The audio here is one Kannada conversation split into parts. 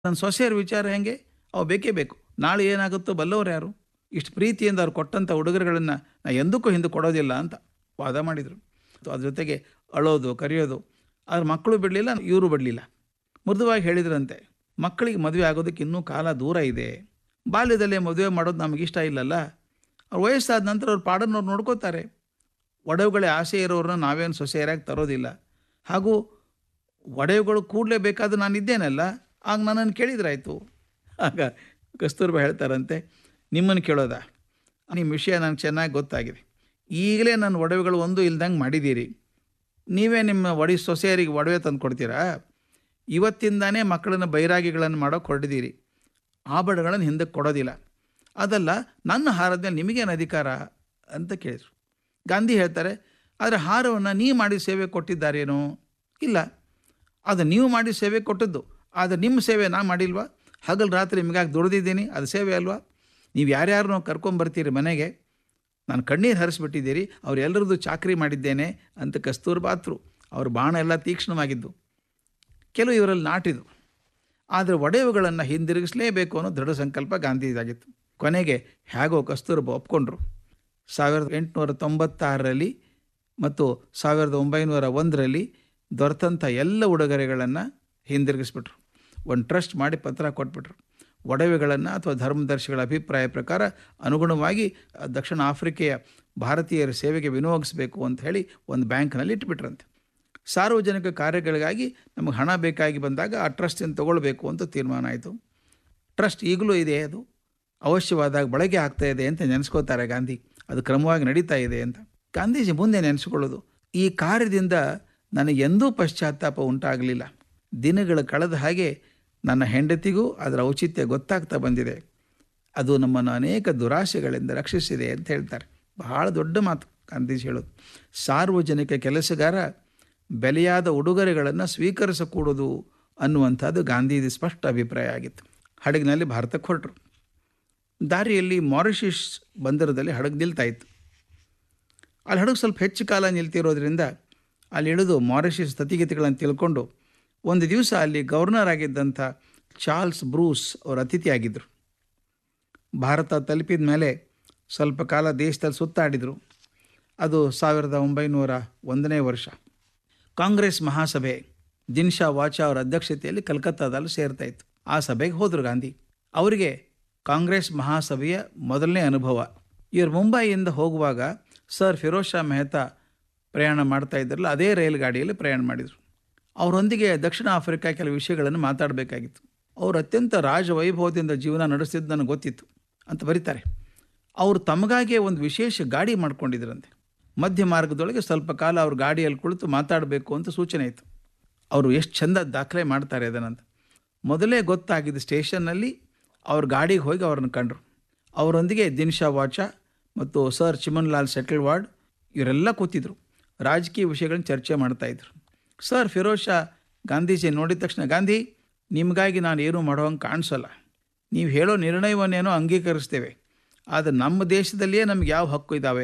ನನ್ನ ಸೊಸೆಯರ ವಿಚಾರ ಹೆಂಗೆ ಅವು ಬೇಕೇ ಬೇಕು ನಾಳೆ ಏನಾಗುತ್ತೋ ಬಲ್ಲವ್ರು ಯಾರು ಇಷ್ಟು ಪ್ರೀತಿಯಿಂದ ಅವ್ರು ಕೊಟ್ಟಂಥ ಉಡುಗೊರೆಗಳನ್ನು ನಾ ಎಂದಕ್ಕೂ ಹಿಂದೆ ಕೊಡೋದಿಲ್ಲ ಅಂತ ವಾದ ಮಾಡಿದರು ಅದ್ರ ಜೊತೆಗೆ ಅಳೋದು ಕರೆಯೋದು ಆದ್ರೆ ಮಕ್ಕಳು ಬಿಡಲಿಲ್ಲ ಇವರು ಬಿಡಲಿಲ್ಲ ಮೃದುವಾಗಿ ಹೇಳಿದ್ರಂತೆ ಮಕ್ಕಳಿಗೆ ಮದುವೆ ಆಗೋದಕ್ಕೆ ಇನ್ನೂ ಕಾಲ ದೂರ ಇದೆ ಬಾಲ್ಯದಲ್ಲೇ ಮದುವೆ ಮಾಡೋದು ನಮಗೆ ಇಷ್ಟ ಇಲ್ಲಲ್ಲ ಅವ್ರು ವಯಸ್ಸಾದ ನಂತರ ಅವ್ರ ಪಾಡನ್ನು ಅವ್ರು ನೋಡ್ಕೋತಾರೆ ಒಡವುಗಳೇ ಆಸೆ ಇರೋರನ್ನ ನಾವೇನು ಸೊಸೆಯರಾಗಿ ತರೋದಿಲ್ಲ ಹಾಗೂ ಒಡವೆಗಳು ಕೂಡಲೇ ಬೇಕಾದ್ರೆ ನಾನು ಇದ್ದೇನಲ್ಲ ಆಗ ನನ್ನನ್ನು ಕೇಳಿದ್ರಾಯ್ತು ಆಗ ಕಸ್ತೂರ್ಬಾ ಹೇಳ್ತಾರಂತೆ ನಿಮ್ಮನ್ನು ಕೇಳೋದ ನಿಮ್ಮ ವಿಷಯ ನನಗೆ ಚೆನ್ನಾಗಿ ಗೊತ್ತಾಗಿದೆ ಈಗಲೇ ನನ್ನ ಒಡವೆಗಳು ಒಂದು ಇಲ್ದಂಗೆ ಮಾಡಿದ್ದೀರಿ ನೀವೇ ನಿಮ್ಮ ಒಡಿ ಸೊಸೆಯರಿಗೆ ಒಡವೆ ತಂದು ಕೊಡ್ತೀರಾ ಇವತ್ತಿಂದಾನೇ ಮಕ್ಕಳನ್ನ ಬೈರಾಗಿಗಳನ್ನು ಮಾಡೋಕೆ ಹೊರಡಿದ್ದೀರಿ ಆಭರಣಗಳನ್ನು ಹಿಂದಕ್ಕೆ ಕೊಡೋದಿಲ್ಲ ಅದಲ್ಲ ನನ್ನ ಹಾರದ ಮೇಲೆ ನಿಮಗೇನು ಅಧಿಕಾರ ಅಂತ ಕೇಳಿದರು ಗಾಂಧಿ ಹೇಳ್ತಾರೆ ಆದರೆ ಹಾರವನ್ನು ನೀವು ಮಾಡಿ ಸೇವೆ ಕೊಟ್ಟಿದ್ದಾರೇನೋ ಇಲ್ಲ ಅದು ನೀವು ಮಾಡಿ ಸೇವೆ ಕೊಟ್ಟದ್ದು ಆದರೆ ನಿಮ್ಮ ಸೇವೆ ನಾ ಮಾಡಿಲ್ವಾ ಹಗಲು ರಾತ್ರಿ ನಿಮಗಾಗಿ ದುಡ್ದಿದ್ದೀನಿ ಅದು ಸೇವೆ ಅಲ್ವಾ ನೀವು ಯಾರ್ಯಾರನ್ನೋ ಕರ್ಕೊಂಬರ್ತೀರಿ ಮನೆಗೆ ನಾನು ಕಣ್ಣೀರು ಹರಿಸ್ಬಿಟ್ಟಿದ್ದೀರಿ ಅವರೆಲ್ಲರದ್ದು ಚಾಕ್ರಿ ಮಾಡಿದ್ದೇನೆ ಅಂತ ಕಸ್ತೂರ್ಬಾತ್ರು ಅವ್ರ ಬಾಣ ಎಲ್ಲ ತೀಕ್ಷ್ಣವಾಗಿದ್ದು ಕೆಲವು ಇವರಲ್ಲಿ ನಾಟಿದು ಆದರೆ ಒಡೆಯುಗಳನ್ನು ಹಿಂದಿರುಗಿಸಲೇಬೇಕು ಅನ್ನೋ ದೃಢ ಸಂಕಲ್ಪ ಗಾಂಧೀಜಿಯಾಗಿತ್ತು ಕೊನೆಗೆ ಹೇಗೋ ಕಸ್ತೂರ್ಬ ಒಪ್ಕೊಂಡ್ರು ಸಾವಿರದ ಎಂಟುನೂರ ತೊಂಬತ್ತಾರರಲ್ಲಿ ಮತ್ತು ಸಾವಿರದ ಒಂಬೈನೂರ ಒಂದರಲ್ಲಿ ದೊರೆತಂಥ ಎಲ್ಲ ಉಡುಗೊರೆಗಳನ್ನು ಹಿಂದಿರುಗಿಸ್ಬಿಟ್ರು ಒಂದು ಟ್ರಸ್ಟ್ ಮಾಡಿ ಪತ್ರ ಕೊಟ್ಬಿಟ್ರು ಒಡವೆಗಳನ್ನು ಅಥವಾ ಧರ್ಮದರ್ಶಿಗಳ ಅಭಿಪ್ರಾಯ ಪ್ರಕಾರ ಅನುಗುಣವಾಗಿ ದಕ್ಷಿಣ ಆಫ್ರಿಕೆಯ ಭಾರತೀಯರ ಸೇವೆಗೆ ವಿನಿಯೋಗಿಸಬೇಕು ಅಂತ ಹೇಳಿ ಒಂದು ಬ್ಯಾಂಕ್ನಲ್ಲಿ ಇಟ್ಬಿಟ್ರಂತೆ ಸಾರ್ವಜನಿಕ ಕಾರ್ಯಗಳಿಗಾಗಿ ನಮಗೆ ಹಣ ಬೇಕಾಗಿ ಬಂದಾಗ ಆ ಟ್ರಸ್ಟಿಂದ ತಗೊಳ್ಬೇಕು ಅಂತ ತೀರ್ಮಾನ ಆಯಿತು ಟ್ರಸ್ಟ್ ಈಗಲೂ ಇದೆ ಅದು ಅವಶ್ಯವಾದಾಗ ಬಳಕೆ ಆಗ್ತಾ ಇದೆ ಅಂತ ನೆನೆಸ್ಕೋತಾರೆ ಗಾಂಧಿ ಅದು ಕ್ರಮವಾಗಿ ನಡೀತಾ ಇದೆ ಅಂತ ಗಾಂಧೀಜಿ ಮುಂದೆ ನೆನೆಸ್ಕೊಳ್ಳೋದು ಈ ಕಾರ್ಯದಿಂದ ನನಗೆ ಎಂದೂ ಪಶ್ಚಾತ್ತಾಪ ಉಂಟಾಗಲಿಲ್ಲ ದಿನಗಳು ಕಳೆದ ಹಾಗೆ ನನ್ನ ಹೆಂಡತಿಗೂ ಅದರ ಔಚಿತ್ಯ ಗೊತ್ತಾಗ್ತಾ ಬಂದಿದೆ ಅದು ನಮ್ಮನ್ನು ಅನೇಕ ದುರಾಶೆಗಳಿಂದ ರಕ್ಷಿಸಿದೆ ಅಂತ ಹೇಳ್ತಾರೆ ಬಹಳ ದೊಡ್ಡ ಮಾತು ಗಾಂಧೀಜಿ ಹೇಳೋದು ಸಾರ್ವಜನಿಕ ಕೆಲಸಗಾರ ಬೆಲೆಯಾದ ಉಡುಗೊರೆಗಳನ್ನು ಸ್ವೀಕರಿಸಕೂಡದು ಅನ್ನುವಂಥದ್ದು ಗಾಂಧೀಜಿ ಸ್ಪಷ್ಟ ಅಭಿಪ್ರಾಯ ಆಗಿತ್ತು ಹಡಗಿನಲ್ಲಿ ಭಾರತಕ್ಕೆ ಹೊರಟರು ದಾರಿಯಲ್ಲಿ ಮಾರಿಷಿಯಸ್ ಬಂದರದಲ್ಲಿ ಹಡಗು ನಿಲ್ತಾ ಇತ್ತು ಅಲ್ಲಿ ಹಡಗು ಸ್ವಲ್ಪ ಹೆಚ್ಚು ಕಾಲ ನಿಲ್ತಿರೋದ್ರಿಂದ ಅಲ್ಲಿ ಇಳಿದು ಮಾರಿಷಿಯಸ್ ಸ್ಥಿತಿಗತಿಗಳನ್ನು ತಿಳ್ಕೊಂಡು ಒಂದು ದಿವಸ ಅಲ್ಲಿ ಗವರ್ನರ್ ಆಗಿದ್ದಂಥ ಚಾರ್ಲ್ಸ್ ಬ್ರೂಸ್ ಅವರ ಅತಿಥಿಯಾಗಿದ್ದರು ಭಾರತ ತಲುಪಿದ ಮೇಲೆ ಸ್ವಲ್ಪ ಕಾಲ ದೇಶದಲ್ಲಿ ಸುತ್ತಾಡಿದರು ಅದು ಸಾವಿರದ ಒಂಬೈನೂರ ಒಂದನೇ ವರ್ಷ ಕಾಂಗ್ರೆಸ್ ಮಹಾಸಭೆ ದಿನ್ಶಾ ವಾಚಾ ಅವರ ಅಧ್ಯಕ್ಷತೆಯಲ್ಲಿ ಕಲ್ಕತ್ತಾದಲ್ಲಿ ಸೇರ್ತಾ ಇತ್ತು ಆ ಸಭೆಗೆ ಹೋದರು ಗಾಂಧಿ ಅವರಿಗೆ ಕಾಂಗ್ರೆಸ್ ಮಹಾಸಭೆಯ ಮೊದಲನೇ ಅನುಭವ ಇವರು ಮುಂಬೈಯಿಂದ ಹೋಗುವಾಗ ಸರ್ ಫಿರೋಜ್ ಶಾ ಮೆಹ್ತಾ ಪ್ರಯಾಣ ಮಾಡ್ತಾ ಇದ್ರಲ್ಲ ಅದೇ ರೈಲು ಗಾಡಿಯಲ್ಲಿ ಪ್ರಯಾಣ ಮಾಡಿದರು ಅವರೊಂದಿಗೆ ದಕ್ಷಿಣ ಆಫ್ರಿಕಾ ಕೆಲವು ವಿಷಯಗಳನ್ನು ಮಾತಾಡಬೇಕಾಗಿತ್ತು ಅವರು ಅತ್ಯಂತ ರಾಜವೈಭವದಿಂದ ಜೀವನ ನಡೆಸಿದ್ದು ನನಗೆ ಗೊತ್ತಿತ್ತು ಅಂತ ಬರೀತಾರೆ ಅವರು ತಮಗಾಗಿಯೇ ಒಂದು ವಿಶೇಷ ಗಾಡಿ ಮಾಡ್ಕೊಂಡಿದ್ರಂತೆ ಮಧ್ಯ ಮಾರ್ಗದೊಳಗೆ ಸ್ವಲ್ಪ ಕಾಲ ಅವ್ರ ಗಾಡಿಯಲ್ಲಿ ಕುಳಿತು ಮಾತಾಡಬೇಕು ಅಂತ ಸೂಚನೆ ಇತ್ತು ಅವರು ಎಷ್ಟು ಚಂದ ದಾಖಲೆ ಮಾಡ್ತಾರೆ ಅದನ್ನಂತ ಮೊದಲೇ ಗೊತ್ತಾಗಿದ್ದ ಸ್ಟೇಷನ್ನಲ್ಲಿ ಅವ್ರ ಗಾಡಿಗೆ ಹೋಗಿ ಅವ್ರನ್ನ ಕಂಡ್ರು ಅವರೊಂದಿಗೆ ದಿನ್ಶಾ ವಾಚಾ ಮತ್ತು ಸರ್ ಚಿಮನ್ ಲಾಲ್ ಸೆಟಲ್ವಾಡ್ ಇವರೆಲ್ಲ ಕೂತಿದ್ರು ರಾಜಕೀಯ ವಿಷಯಗಳನ್ನ ಚರ್ಚೆ ಮಾಡ್ತಾಯಿದ್ರು ಸರ್ ಫಿರೋಜ್ ಶಾ ಗಾಂಧೀಜಿ ನೋಡಿದ ತಕ್ಷಣ ಗಾಂಧಿ ನಿಮಗಾಗಿ ನಾನು ಏನೂ ಮಾಡೋಂಗೆ ಕಾಣಿಸೋಲ್ಲ ನೀವು ಹೇಳೋ ನಿರ್ಣಯವನ್ನೇನೋ ಅಂಗೀಕರಿಸ್ತೇವೆ ಆದರೆ ನಮ್ಮ ದೇಶದಲ್ಲಿಯೇ ನಮ್ಗೆ ಯಾವ ಹಕ್ಕು ಇದ್ದಾವೆ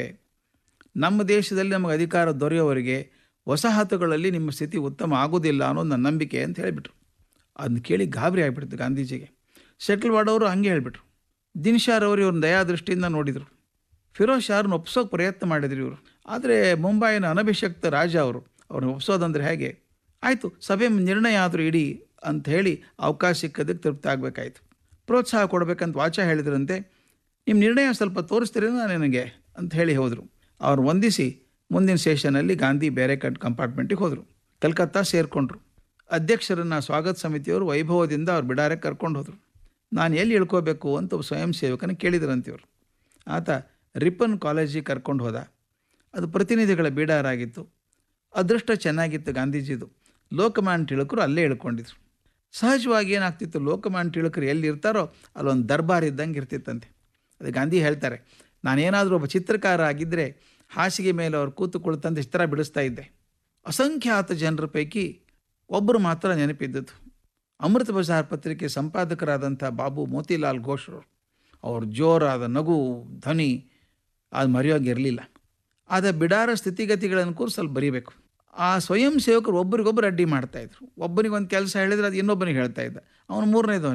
ನಮ್ಮ ದೇಶದಲ್ಲಿ ನಮಗೆ ಅಧಿಕಾರ ದೊರೆಯೋವರೆಗೆ ವಸಾಹತುಗಳಲ್ಲಿ ನಿಮ್ಮ ಸ್ಥಿತಿ ಉತ್ತಮ ಆಗೋದಿಲ್ಲ ಅನ್ನೋದು ನನ್ನ ನಂಬಿಕೆ ಅಂತ ಹೇಳಿಬಿಟ್ರು ಅದನ್ನ ಕೇಳಿ ಗಾಬರಿ ಆಗಿಬಿಡ್ತು ಗಾಂಧೀಜಿಗೆ ಸೆಟಲ್ವಾಡ್ ಅವರು ಹಂಗೆ ಹೇಳಿಬಿಟ್ರು ದಿನ್ಶಾರ್ ಅವರು ಇವ್ರನ್ನ ದಯಾದೃಷ್ಟಿಯಿಂದ ನೋಡಿದರು ಫಿರೋಜ್ ಶಾರನ್ನ ಒಪ್ಸೋಕೆ ಪ್ರಯತ್ನ ಮಾಡಿದ್ರು ಇವರು ಆದರೆ ಮುಂಬೈನ ಅನಭಿಷಕ್ತ ರಾಜ ಅವರು ಅವ್ರನ್ನ ಒಪ್ಸೋದಂದ್ರೆ ಹೇಗೆ ಆಯಿತು ಸಭೆ ನಿರ್ಣಯ ಆದರೂ ಇಡೀ ಅಂತ ಹೇಳಿ ಅವಕಾಶ ಸಿಕ್ಕದಕ್ಕೆ ತೃಪ್ತಿ ಆಗಬೇಕಾಯ್ತು ಪ್ರೋತ್ಸಾಹ ಕೊಡಬೇಕಂತ ವಾಚ ಹೇಳಿದ್ರಂತೆ ನಿಮ್ಮ ನಿರ್ಣಯ ಸ್ವಲ್ಪ ತೋರಿಸ್ತೀರೇನೋ ನನಗೆ ಅಂತ ಹೇಳಿ ಹೋದರು ಅವ್ರು ವಂದಿಸಿ ಮುಂದಿನ ಸೆಷನಲ್ಲಿ ಗಾಂಧಿ ಬೇರೆ ಕಟ್ ಕಂಪಾರ್ಟ್ಮೆಂಟಿಗೆ ಹೋದರು ಕಲ್ಕತ್ತಾ ಸೇರಿಕೊಂಡ್ರು ಅಧ್ಯಕ್ಷರನ್ನು ಸ್ವಾಗತ ಸಮಿತಿಯವರು ವೈಭವದಿಂದ ಅವ್ರು ಬಿಡಾರೆ ಕರ್ಕೊಂಡು ಹೋದರು ನಾನು ಎಲ್ಲಿ ಇಳ್ಕೋಬೇಕು ಅಂತ ಒಬ್ಬ ಸ್ವಯಂ ಸೇವಕನ ಕೇಳಿದ್ರಂತಿವ್ರು ಆತ ರಿಪ್ಪನ್ ಕಾಲೇಜಿಗೆ ಕರ್ಕೊಂಡು ಹೋದ ಅದು ಪ್ರತಿನಿಧಿಗಳ ಬೀಡಾರಾಗಿತ್ತು ಅದೃಷ್ಟ ಚೆನ್ನಾಗಿತ್ತು ಗಾಂಧೀಜಿದು ಲೋಕಮಾನ್ ಟಿಳಕರು ಅಲ್ಲೇ ಇಳ್ಕೊಂಡಿದ್ರು ಸಹಜವಾಗಿ ಏನಾಗ್ತಿತ್ತು ಲೋಕಮಾನ್ ಟಿಳಕರು ಎಲ್ಲಿ ಇರ್ತಾರೋ ಅಲ್ಲೊಂದು ದರ್ಬಾರ್ ಇದ್ದಂಗೆ ಇರ್ತಿತ್ತಂತೆ ಅದು ಗಾಂಧಿ ಹೇಳ್ತಾರೆ ನಾನೇನಾದರೂ ಒಬ್ಬ ಚಿತ್ರಕಾರ ಆಗಿದ್ದರೆ ಹಾಸಿಗೆ ಮೇಲೆ ಅವ್ರು ಕೂತು ಕುಳಿತಂದು ಚಿತ್ರ ಬಿಡಿಸ್ತಾ ಇದ್ದೆ ಅಸಂಖ್ಯಾತ ಜನರ ಪೈಕಿ ಒಬ್ಬರು ಮಾತ್ರ ನೆನಪಿದ್ದದ್ದು ಅಮೃತ ಬಜಾರ್ ಪತ್ರಿಕೆ ಸಂಪಾದಕರಾದಂಥ ಬಾಬು ಮೋತಿಲಾಲ್ ಘೋಷ್ರವರು ಅವ್ರ ಜೋರಾದ ನಗು ಧ್ವನಿ ಅದು ಮರೆಯೋಗಿರಲಿಲ್ಲ ಆದ ಬಿಡಾರ ಸ್ಥಿತಿಗತಿಗಳನ್ನು ಕೂಡ ಸ್ವಲ್ಪ ಬರೀಬೇಕು ಆ ಸ್ವಯಂ ಸೇವಕರು ಒಬ್ಬರಿಗೊಬ್ಬರು ಅಡ್ಡಿ ಮಾಡ್ತಾಯಿದ್ರು ಒಬ್ಬನಿಗೊಂದು ಕೆಲಸ ಹೇಳಿದ್ರೆ ಅದು ಇನ್ನೊಬ್ಬನಿಗೆ ಹೇಳ್ತಾ ಇದ್ದ ಅವನು ಮೂರನೇದವನು